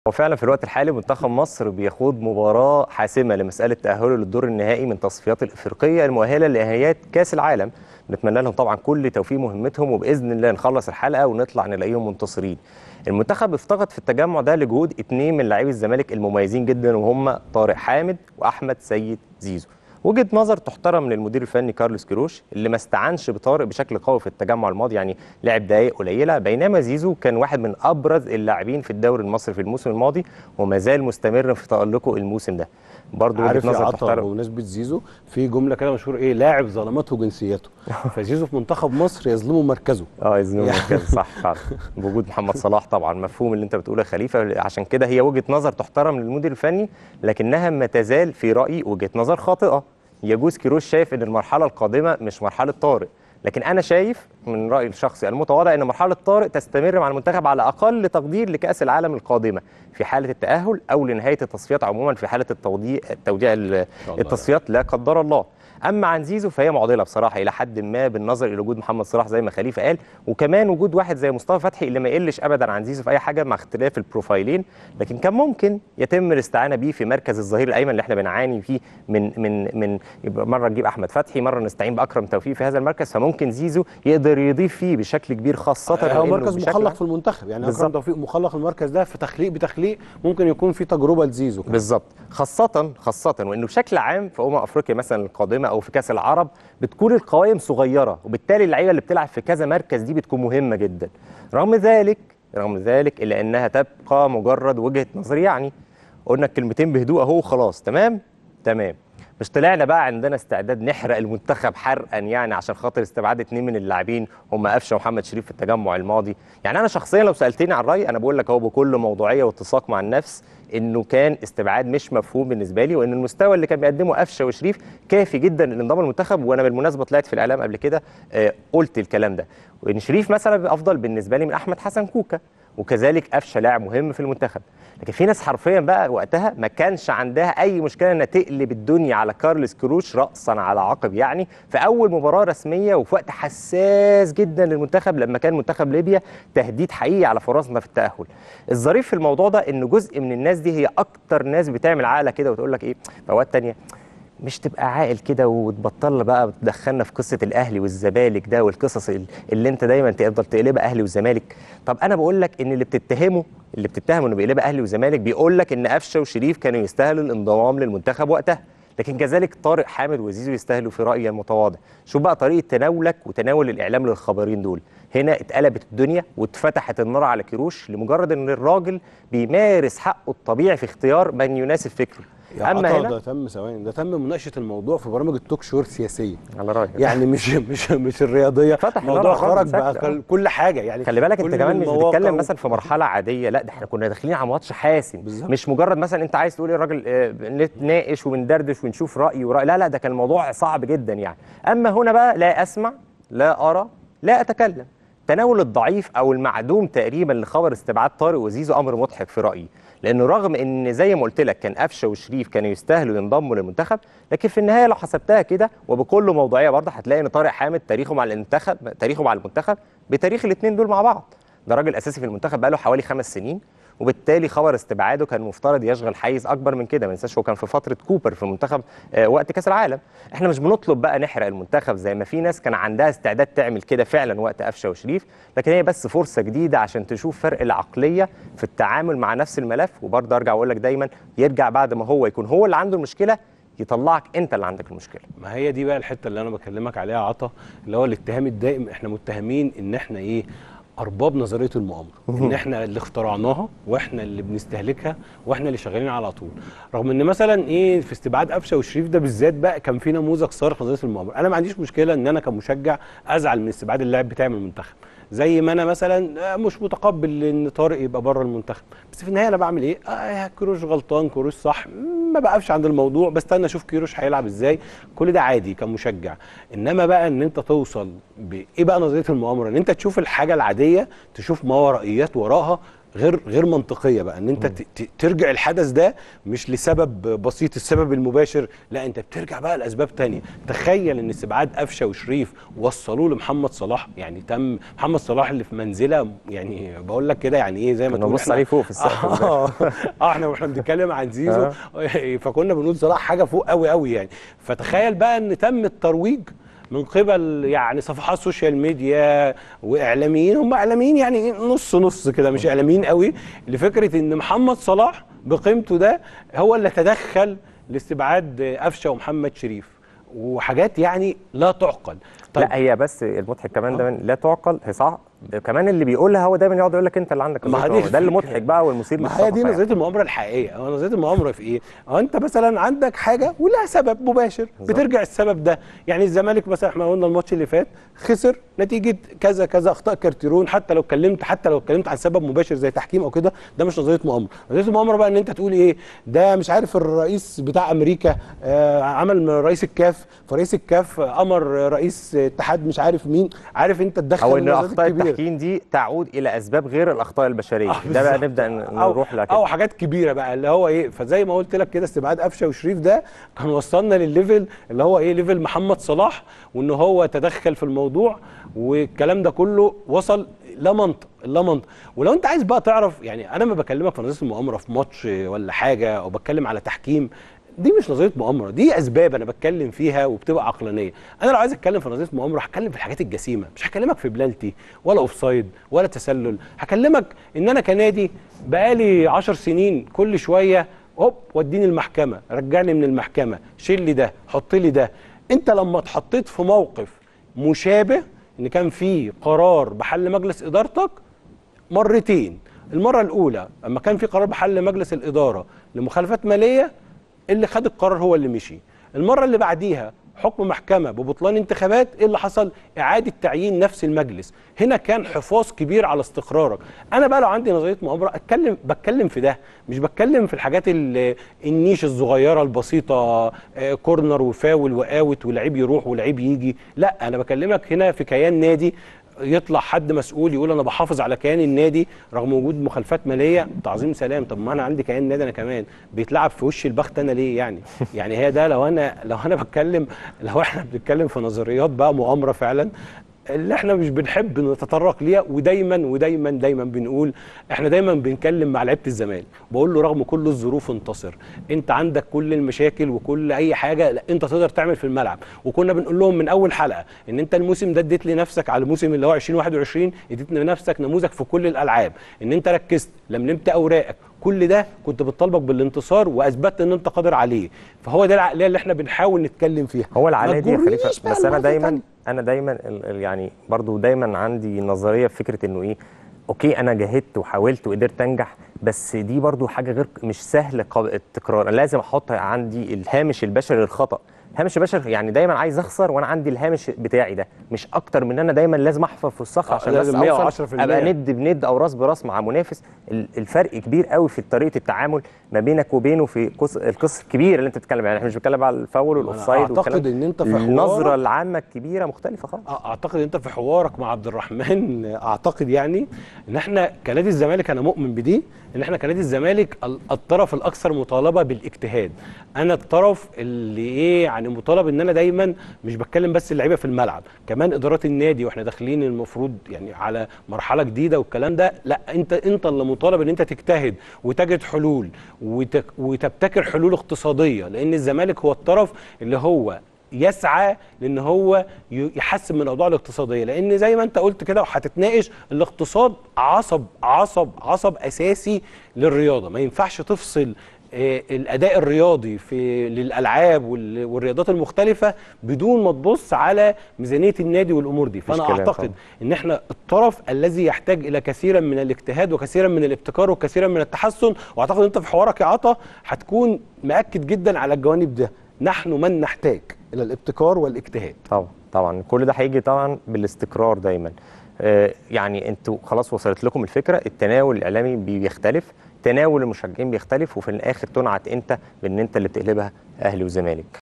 وفعلا في الوقت الحالي منتخب مصر بيخوض مباراة حاسمة لمسألة تأهله للدور النهائي من تصفيات الإفريقية المؤهلة لنهائيات كأس العالم نتمنى لهم طبعا كل توفيق مهمتهم وبإذن الله نخلص الحلقة ونطلع نلاقيهم منتصرين المنتخب افتقد في التجمع ده لجهود اتنين من لاعبي الزمالك المميزين جدا وهم طارق حامد وأحمد سيد زيزو وجهه نظر تحترم من المدير الفني كارلوس كيروش اللي ما استعنش بطارق بشكل قوي في التجمع الماضي يعني لعب دقائق قليله بينما زيزو كان واحد من ابرز اللاعبين في الدوري المصري في الموسم الماضي وما زال مستمر في تالقه الموسم ده برضه عارف وجهه يا نظر عطا تحترم بمناسبه زيزو في جمله كده مشهور ايه لاعب ظلمته جنسيته فزيزو في منتخب مصر يظلمه مركزه اه يزنون يعني- مركز صح فعلا بوجود محمد صلاح طبعا مفهوم اللي انت بتقوله يا خليفه عشان كده هي وجهه نظر تحترم للمدير الفني لكنها ما تزال في رايي وجهه نظر خاطئه يجوز كيروش شايف ان المرحله القادمه مش مرحله طارق لكن انا شايف من رايي الشخصي المتواضع ان مرحله طارق تستمر مع المنتخب على اقل تقدير لكاس العالم القادمه في حاله التاهل او لنهايه التصفيات عموما في حاله التوضيع التوديع ال- الله. التصفيات لا قدر الله اما عن زيزو فهي معضله بصراحه الى حد ما بالنظر الى وجود محمد صلاح زي ما خليفه قال وكمان وجود واحد زي مصطفى فتحي اللي ما يقلش ابدا عن زيزو في اي حاجه مع اختلاف البروفايلين لكن كان ممكن يتم الاستعانه بيه في مركز الظهير الايمن اللي احنا بنعاني فيه من من من يبقى مره نجيب احمد فتحي مره نستعين باكرم توفيق في هذا المركز فممكن زيزو يقدر يضيف فيه بشكل كبير خاصه هو وإنه مركز بشكل مخلق عام- في المنتخب يعني اكرم بالظبط. توفيق مخلق في المركز ده في تخليق بتخليق ممكن يكون في تجربه لزيزو كمان. بالظبط خاصة خاصة وانه بشكل عام في امم افريقيا مثلا القادمة او في كاس العرب بتكون القوائم صغيرة وبالتالي اللعيبة اللي بتلعب في كذا مركز دي بتكون مهمة جدا رغم ذلك رغم ذلك الا انها تبقى مجرد وجهة نظر يعني قلنا الكلمتين بهدوء اهو خلاص تمام تمام مش طلعنا بقى عندنا استعداد نحرق المنتخب حرقا يعني عشان خاطر استبعاد اتنين من اللاعبين هم قفشه ومحمد شريف في التجمع الماضي يعني انا شخصيا لو سالتني عن رايي انا بقول لك اهو بكل موضوعيه واتساق مع النفس انه كان استبعاد مش مفهوم بالنسبه لي وان المستوى اللي كان بيقدمه قفشه وشريف كافي جدا لانضمام المنتخب وانا بالمناسبه طلعت في الاعلام قبل كده آه، قلت الكلام ده وان شريف مثلا افضل بالنسبه لي من احمد حسن كوكا وكذلك قفشه لاعب مهم في المنتخب لكن في ناس حرفيا بقى وقتها ما كانش عندها اي مشكله انها تقلب الدنيا على كارلس كروش راسا على عقب يعني في اول مباراه رسميه وفي وقت حساس جدا للمنتخب لما كان منتخب ليبيا تهديد حقيقي على فرصنا في التاهل الظريف في الموضوع ده ان جزء من الناس دي هي اكتر ناس بتعمل عقله كده وتقول لك ايه في اوقات تانية مش تبقى عاقل كده وتبطل بقى تدخلنا في قصه الاهلي والزمالك ده والقصص ال- اللي انت دايما تفضل تقلبها اهلي وزمالك طب انا بقول لك ان اللي بتتهمه اللي بتتهمه انه بيقلبها اهلي وزمالك بيقول لك ان قفشه وشريف كانوا يستاهلوا الانضمام للمنتخب وقتها لكن كذلك طارق حامد وزيزو يستاهلوا في رايي المتواضع شوف بقى طريقه تناولك وتناول الاعلام للخبرين دول هنا اتقلبت الدنيا واتفتحت النار على كيروش لمجرد ان الراجل بيمارس حقه الطبيعي في اختيار من يناسب فكره يا اما عطا هنا ده تم ثواني ده تم مناقشه الموضوع في برامج التوك شو السياسيه على رايك يعني مش مش مش الرياضيه فتح الموضوع النار على خرج الراجل بقى بشكل- كل- كل حاجه يعني خلي بالك انت كل كمان مش المواقع بتتكلم و- مثلا في مرحله عاديه لا ده احنا كنا داخلين على ماتش حاسم بالظبط. مش مجرد مثلا انت عايز تقول إيه الراجل آه، نتناقش وندردش ونشوف راي وراي لا لا ده كان الموضوع صعب جدا يعني اما هنا بقى لا اسمع لا ارى لا اتكلم تناول الضعيف او المعدوم تقريبا لخبر استبعاد طارق وزيزو امر مضحك في رايي لانه رغم ان زي ما قلت لك كان قفشه وشريف كانوا يستاهلوا ينضموا للمنتخب لكن في النهايه لو حسبتها كده وبكل موضوعيه برضه هتلاقي ان طارق حامد تاريخه مع المنتخب تاريخه مع المنتخب بتاريخ الاثنين دول مع بعض ده راجل اساسي في المنتخب بقاله حوالي خمس سنين وبالتالي خبر استبعاده كان مفترض يشغل حيز اكبر من كده ما ننساش هو كان في فتره كوبر في المنتخب آه، وقت كاس العالم احنا مش بنطلب بقى نحرق المنتخب زي ما في ناس كان عندها استعداد تعمل كده فعلا وقت قفشه وشريف لكن هي بس فرصه جديده عشان تشوف فرق العقليه في التعامل مع نفس الملف وبرضه ارجع واقول لك دايما يرجع بعد ما هو يكون هو اللي عنده المشكله يطلعك انت اللي عندك المشكله ما هي دي بقى الحته اللي انا بكلمك عليها يا عطا اللي هو الاتهام الدائم احنا متهمين ان احنا ايه ارباب نظريه المؤامره ان احنا اللي اخترعناها واحنا اللي بنستهلكها واحنا اللي شغالين على طول رغم ان مثلا ايه في استبعاد قفشه وشريف ده بالذات بقى كان في نموذج صارخ نظريه المؤامره انا ما عنديش مشكله ان انا كمشجع ازعل من استبعاد اللاعب بتاعي من المنتخب زي ما انا مثلا آه، مش متقبل ان طارق يبقى بره المنتخب بس في النهايه انا بعمل ايه آه كيروش غلطان كيروش صح ما بقفش عند الموضوع بستنى اشوف كيروش هيلعب ازاي كل ده عادي كمشجع انما بقى ان انت توصل بايه بقى نظريه المؤامره ان انت تشوف الحاجه العاديه تشوف ما ورائيات وراها غير غير منطقيه بقى ان انت ت- ت- ترجع الحدث ده مش لسبب بسيط السبب المباشر لا انت بترجع بقى لاسباب تانية تخيل ان استبعاد قفشه وشريف وصلوه لمحمد صلاح يعني تم محمد صلاح اللي في منزله يعني بقول لك كده يعني ايه زي ما كنا تقول بنبص إحنا- عليه فوق في السقف اه اه احنا واحنا بنتكلم عن زيزو فكنا بنقول صلاح حاجه فوق قوي قوي يعني فتخيل بقى ان تم الترويج من قبل يعني صفحات سوشيال ميديا واعلاميين هم اعلاميين يعني إيه نص نص كده مش اعلاميين قوي لفكره ان محمد صلاح بقيمته ده هو اللي تدخل لاستبعاد قفشه ومحمد شريف وحاجات يعني لا تعقل لا هي بس المضحك كمان ده لا تعقل هي صح كمان اللي بيقولها هو دايما يقعد يقول لك انت اللي عندك ما نظرية هي دي المؤامرة. ده اللي الفكرة. مضحك بقى والمثير ما هي دي للصفقة نظريه المؤامره الحقيقيه هو نظريه المؤامره في ايه؟ هو انت مثلا عندك حاجه ولها سبب مباشر بالظبط. بترجع السبب ده يعني الزمالك مثلا احنا قلنا الماتش اللي فات خسر نتيجه كذا كذا اخطاء كارتيرون حتى لو اتكلمت حتى لو اتكلمت عن سبب مباشر زي تحكيم او كده ده مش نظريه مؤامره نظريه المؤامره بقى ان انت تقول ايه ده مش عارف الرئيس بتاع امريكا آه عمل من رئيس الكاف فرئيس الكاف امر رئيس اتحاد مش عارف مين عارف انت تدخل او ان النظريات اخطاء الكبيرة. التحكيم دي تعود الى اسباب غير الاخطاء البشريه آه، ده بقى بالظبط. نبدا ن- أو- نروح لها او كده حاجات كبيره بقى اللي هو ايه فزي ما قلت لك كده استبعاد قفشه وشريف ده كان وصلنا للليفل اللي هو ايه ليفل محمد صلاح وان هو تدخل في الموضوع والكلام ده كله وصل لا منطق لا منطق ولو انت عايز بقى تعرف يعني انا ما بكلمك في نظريه المؤامره في ماتش ولا حاجه او بتكلم على تحكيم دي مش نظريه مؤامره دي اسباب انا بتكلم فيها وبتبقى عقلانيه انا لو عايز اتكلم في نظريه مؤامره هتكلم في الحاجات الجسيمه مش هكلمك في بلالتي ولا اوفسايد ولا تسلل هكلمك ان انا كنادي بقالي 10 سنين كل شويه هوب وديني المحكمه رجعني من المحكمه شيل لي ده حط لي ده انت لما اتحطيت في موقف مشابه ان كان في قرار بحل مجلس ادارتك مرتين المره الاولى اما كان في قرار بحل مجلس الاداره لمخالفات ماليه اللي خد القرار هو اللي مشي المره اللي بعديها حكم محكمه ببطلان انتخابات ايه اللي حصل اعاده تعيين نفس المجلس هنا كان حفاظ كبير على استقرارك انا بقى لو عندي نظريه مؤامره اتكلم بتكلم في ده مش بتكلم في الحاجات ال- النيش الصغيره البسيطه آه، كورنر وفاول واوت ولعيب يروح ولعيب يجي لا انا بكلمك هنا في كيان نادي يطلع حد مسؤول يقول انا بحافظ على كيان النادي رغم وجود مخالفات ماليه تعظيم سلام طب ما انا عندي كيان نادي انا كمان بيتلعب في وش البخت انا ليه يعني يعني هي ده لو انا لو انا بتكلم لو احنا بنتكلم في نظريات بقى مؤامره فعلا اللي احنا مش بنحب نتطرق ليها ودايما ودايما دايما بنقول احنا دايما بنتكلم مع لعيبه الزمالك بقول له رغم كل الظروف انتصر انت عندك كل المشاكل وكل اي حاجه لا انت تقدر تعمل في الملعب وكنا بنقول لهم من اول حلقه ان انت الموسم ده اديت لنفسك على الموسم اللي هو 2021 اديت لنفسك نموذج في كل الالعاب ان انت ركزت لملمت اوراقك كل ده كنت بتطالبك بالانتصار واثبتت ان انت قادر عليه فهو ده العقليه اللي احنا بنحاول نتكلم فيها هو ما العلاقه دي يا تجرنيش خليفه بقى بس انا لمواضيع دايما تانية. انا دايما ال- ال- يعني برضو دايما عندي نظريه في فكره انه ايه اوكي انا جاهدت وحاولت وقدرت انجح بس دي برضو حاجه غير مش سهل قاب- التكرار أنا لازم احط عندي الهامش البشري للخطا هامش البشري يعني دايما عايز اخسر وانا عندي الهامش بتاعي ده مش اكتر من ان انا دايما لازم احفر في الصخر آه، عشان بس لازم اوصل 110% ابقى ند بند او راس براس مع منافس ال- الفرق كبير قوي في طريقه التعامل ما بينك وبينه في قص القصه الكبيره اللي انت بتتكلم يعني احنا مش بنتكلم على الفاول والاوفسايد أعتقد إن أنت في النظره حوارك- العامه الكبيره مختلفه خالص اعتقد انت في حوارك مع عبد الرحمن اعتقد يعني ان احنا كنادي الزمالك انا مؤمن بدي ان احنا كنادي الزمالك ال- الطرف الاكثر مطالبه بالاجتهاد انا الطرف اللي ايه يعني مطالب ان انا دايما مش بتكلم بس اللعيبه في الملعب كمان ادارات النادي واحنا داخلين المفروض يعني على مرحله جديده والكلام ده لا انت انت اللي مطالب ان انت تجتهد وتجد حلول وتك وتبتكر حلول اقتصاديه لان الزمالك هو الطرف اللي هو يسعى لان هو ي- يحسن من الاوضاع الاقتصاديه لان زي ما انت قلت كده وهتتناقش الاقتصاد عصب عصب عصب اساسي للرياضه ما ينفعش تفصل آه، الاداء الرياضي في للالعاب وال- والرياضات المختلفه بدون ما تبص على ميزانيه النادي والامور دي فانا كلام اعتقد طبعا. ان احنا الطرف الذي يحتاج الى كثيرا من الاجتهاد وكثيرا من الابتكار وكثيرا من التحسن واعتقد انت في حوارك يا عطا هتكون مأكد جدا على الجوانب ده نحن من نحتاج الى الابتكار والاجتهاد طبعا طبعا كل ده هيجي طبعا بالاستقرار دايما آه، يعني انتوا خلاص وصلت لكم الفكره التناول الاعلامي بيختلف تناول المشجعين بيختلف وفي الاخر تنعت انت بان انت اللي بتقلبها اهلي وزمالك